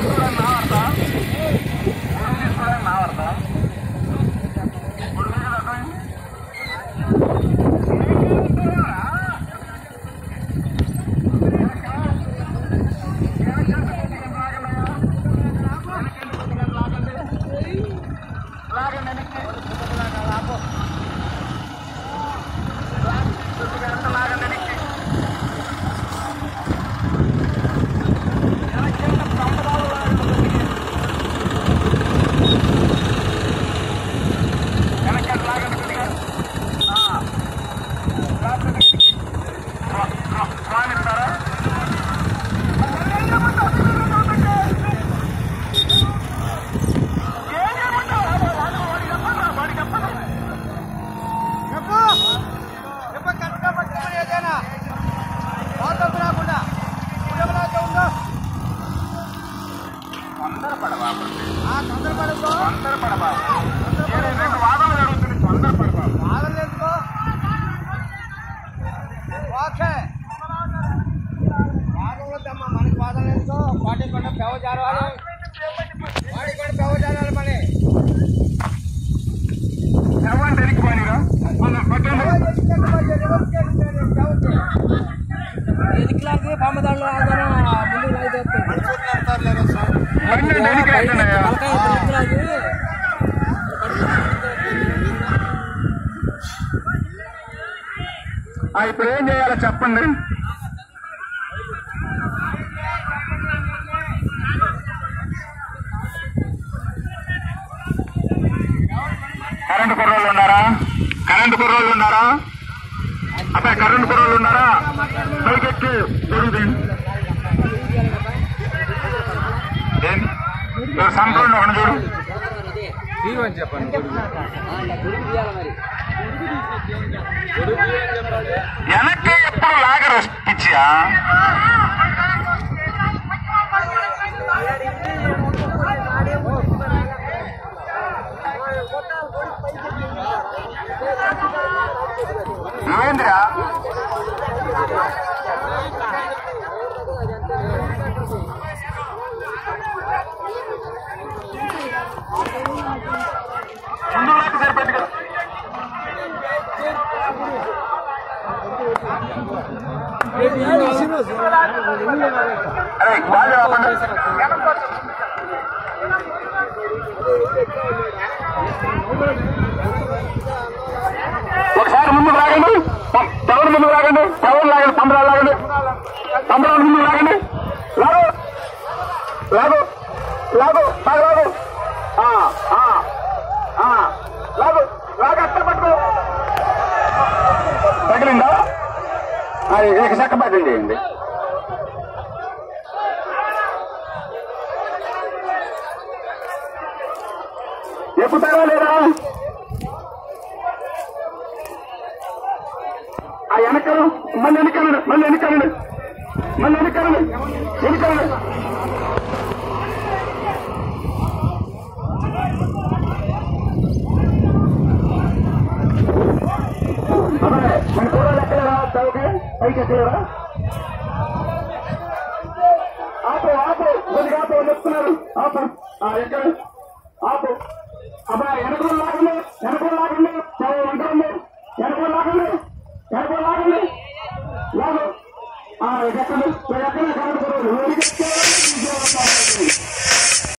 చెప్పు చెప్పు కరెక్ట్గా పట్టుకోమని ఏదైనా వాటర్ రాకుండా ఉండమలాగా ఉందో ఆ, తొందరపడకు వాదనలు ఎందుకో ఓకే వాదన వద్దమ్మా మనకి వాదన ఎందుకో వాటి కొండ పెవ జారాలి వాడి కొండ పెవ జారాలి మళ్ళీ ఎదికిలాకి పామదాళ్ళు ఆగాను ముందు రైతు ఇప్పుడు ఏం చేయాలో చెప్పండి కరెంటు కుర్రోళ్ళు ఉన్నారా కరెంటు కుర్రోళ్ళు ఉన్నారా అబ్బాయి కరెంటు కుర్రోళ్ళు ఉన్నారా పైకెక్కి దొరుకుతుంది ఏంది సంపూర్ణ ఒకటి చూడు వెనక్కి ఎప్పుడు లాగరు పిచ్చియా నువ్వేంద్రా ముందు నాకు సరిపెట్టుగా అరే బాగా ఆపండి. ఒకసారి ముందుకు లాగండి ఎవరు ముందుకు లాగండి ఎవరు లాగండి పంబరాలు లాగండి పంబరాలు ముందుకు లాగండి లాగు లాగు లాగు బాగా లాగు ఆ, ఆ, ఆ, లాగు లాగు అట్ట పట్టుకో తగిలిందా అది ఇక చక్క పట్టింది చేయండి ఎక్కుతారా లేదా ఆ వెనకలు మళ్ళీ వెనకాలండి మళ్ళీ వెనకాలండి మళ్ళీ వెనకాలండి వెనకాలండి అబ్బాయి, మన కూరలు ఎక్కలేరా పైకి పైకి ఎక్కలేరా ఆపు ఆపు కొద్దిగా ఆపు చెప్తున్నారు ఆపు ఆ, ఎక్కడ